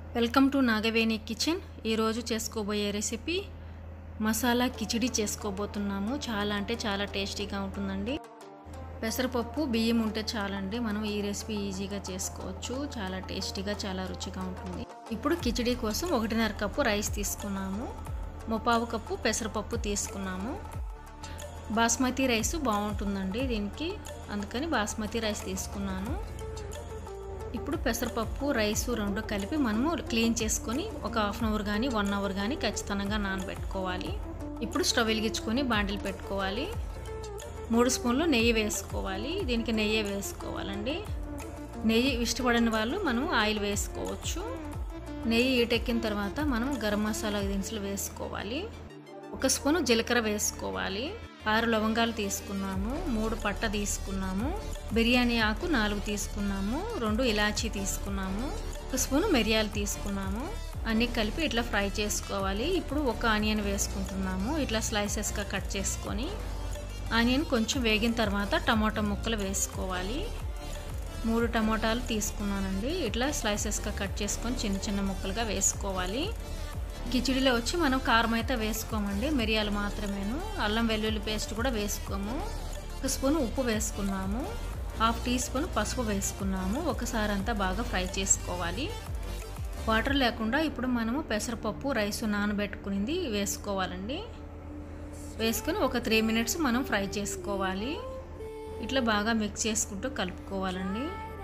welcome to Nagaveni kitchen ఈరోజు చేసుకోబోయే recipe masala khichdi చేసుకోబోతున్నాము చాలా అంటే చాలా టేస్టీగా ఉంటుందండి పెసరపప్పు బియ్యం ఉంటే చాలండి మనం ఈ రెసిపీ ఈజీగా చేసుకోవచ్చు చాలా టేస్టీగా చాలా రుచిగా ఉంటుంది ఇప్పుడు కిచిడి కోసం ఒకటిన్నర కప్పు రైస్ తీసుకున్నాము ముప్పావు కప్పు పెసరపప్పు తీసుకున్నాము బాస్మతి రైస్ బాగుంటుందండి దీనికి అందుకని బాస్మతి రైస్ తీసుకున్నాను ఇప్పుడు పెసరపప్పు రైస్ రెండు కలిపి మనము క్లీన్ చేసుకొని ఒక హాఫ్ అన్ అవర్ కానీ వన్ అవర్ కానీ ఖచ్చితంగా నానబెట్టుకోవాలి ఇప్పుడు స్టవ్ వెలిగించుకొని బాండిల్ పెట్టుకోవాలి మూడు స్పూన్లు నెయ్యి వేసుకోవాలి దీనికి నెయ్యి వేసుకోవాలండి నెయ్యి ఇష్టపడని వాళ్ళు మనం ఆయిల్ వేసుకోవచ్చు నెయ్యి ఈటెక్కిన తర్వాత మనం గరం మసాలా దినుసులు వేసుకోవాలి ఒక స్పూను జీలకర్ర వేసుకోవాలి ఆరు లవంగాలు తీసుకున్నాము మూడు పట్ట తీసుకున్నాము బిర్యానీ ఆకు నాలుగు తీసుకున్నాము రెండు ఇలాచీ తీసుకున్నాము ఒక స్పూను మిరియాలు తీసుకున్నాము అన్నీ కలిపి ఇట్లా ఫ్రై చేసుకోవాలి ఇప్పుడు ఒక ఆనియన్ వేసుకుంటున్నాము ఇట్లా స్లైసెస్గా కట్ చేసుకొని ఆనియన్ కొంచెం వేగిన తర్వాత టమాటా ముక్కలు వేసుకోవాలి మూడు టమాటాలు తీసుకున్నానండి ఇట్లా స్లైసెస్గా కట్ చేసుకొని చిన్న చిన్న ముక్కలుగా వేసుకోవాలి కిచిడిలో వచ్చి మనం కారం అయితే వేసుకోమండి మిరియాలు మాత్రమేను అల్లం వెల్లుల్లి పేస్ట్ కూడా వేసుకోము ఒక స్పూన్ ఉప్పు వేసుకున్నాము హాఫ్ టీ స్పూన్ పసుపు వేసుకున్నాము ఒకసారి అంతా బాగా ఫ్రై చేసుకోవాలి వాటర్ లేకుండా ఇప్పుడు మనము పెసరపప్పు రైస్ నానబెట్టుకునింది వేసుకోవాలండి వేసుకొని ఒక త్రీ మినిట్స్ మనం ఫ్రై చేసుకోవాలి ఇట్లా బాగా మిక్స్ చేసుకుంటూ కలుపుకోవాలండి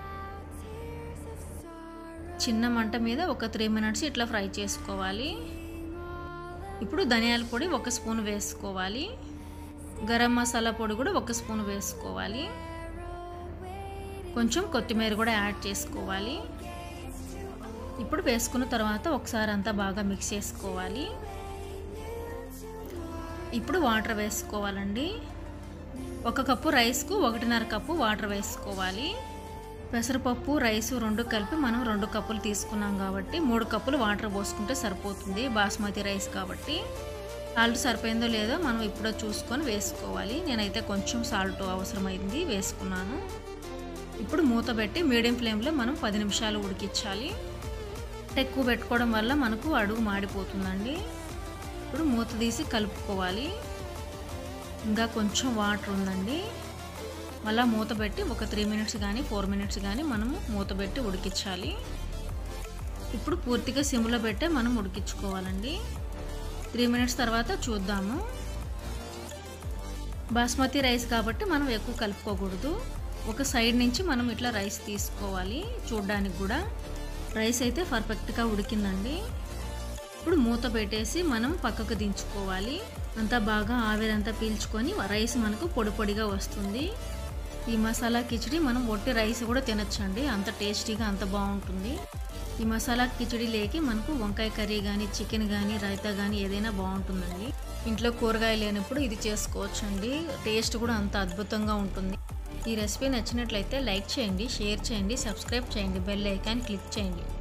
చిన్న మంట మీద ఒక త్రీ మినిట్స్ ఇట్లా ఫ్రై చేసుకోవాలి ఇప్పుడు ధనియాల పొడి ఒక స్పూన్ వేసుకోవాలి గరం మసాలా పొడి కూడా ఒక స్పూన్ వేసుకోవాలి కొంచెం కొత్తిమీర కూడా యాడ్ చేసుకోవాలి ఇప్పుడు వేసుకున్న తర్వాత ఒకసారి అంతా బాగా మిక్స్ చేసుకోవాలి ఇప్పుడు వాటర్ వేసుకోవాలండి ఒక కప్పు రైస్కు ఒకటిన్నర కప్పు వాటర్ వేసుకోవాలి పెసరపప్పు రైస్ రెండు కలిపి మనం రెండు కప్పులు తీసుకున్నాం కాబట్టి మూడు కప్పులు వాటర్ పోసుకుంటే సరిపోతుంది బాస్మతి రైస్ కాబట్టి సాల్ట్ సరిపోయిందో లేదో మనం ఇప్పుడో చూసుకొని వేసుకోవాలి నేనైతే కొంచెం సాల్ట్ అవసరమైంది వేసుకున్నాను ఇప్పుడు మూత పెట్టి మీడియం ఫ్లేమ్లో మనం పది నిమిషాలు ఉడికించాలి ఎక్కువ పెట్టుకోవడం వల్ల మనకు అడుగు మాడిపోతుందండి ఇప్పుడు మూత తీసి కలుపుకోవాలి ఇంకా కొంచెం వాటర్ ఉందండి మళ్ళీ మూత పెట్టి ఒక త్రీ మినిట్స్ కానీ ఫోర్ మినిట్స్ కానీ మనము మూత పెట్టి ఉడికించాలి ఇప్పుడు పూర్తిగా సిమ్లో పెట్టే మనం ఉడికించుకోవాలండి త్రీ మినిట్స్ తర్వాత చూద్దాము బాస్మతి రైస్ కాబట్టి మనం ఎక్కువ కలుపుకోకూడదు ఒక సైడ్ నుంచి మనం ఇట్లా రైస్ తీసుకోవాలి చూడ్డానికి కూడా రైస్ అయితే పర్ఫెక్ట్గా ఉడికిందండి ఇప్పుడు మూత పెట్టేసి మనం పక్కకు దించుకోవాలి అంతా బాగా ఆవిరంతా పీల్చుకొని రైస్ మనకు పొడి పొడిగా వస్తుంది ఈ మసాలా కిచిడి మనం ఒట్టి రైస్ కూడా తినచ్చండి అంత టేస్టీగా అంత బాగుంటుంది ఈ మసాలా కిచిడి లేకి మనకు వంకాయ కర్రీ కానీ చికెన్ కానీ రైతా కానీ ఏదైనా బాగుంటుందండి ఇంట్లో కూరగాయలు లేనప్పుడు ఇది చేసుకోవచ్చండి టేస్ట్ కూడా అంత అద్భుతంగా ఉంటుంది ఈ రెసిపీ నచ్చినట్లయితే లైక్ చేయండి షేర్ చేయండి సబ్స్క్రైబ్ చేయండి బెల్ ఐకాన్ క్లిక్ చేయండి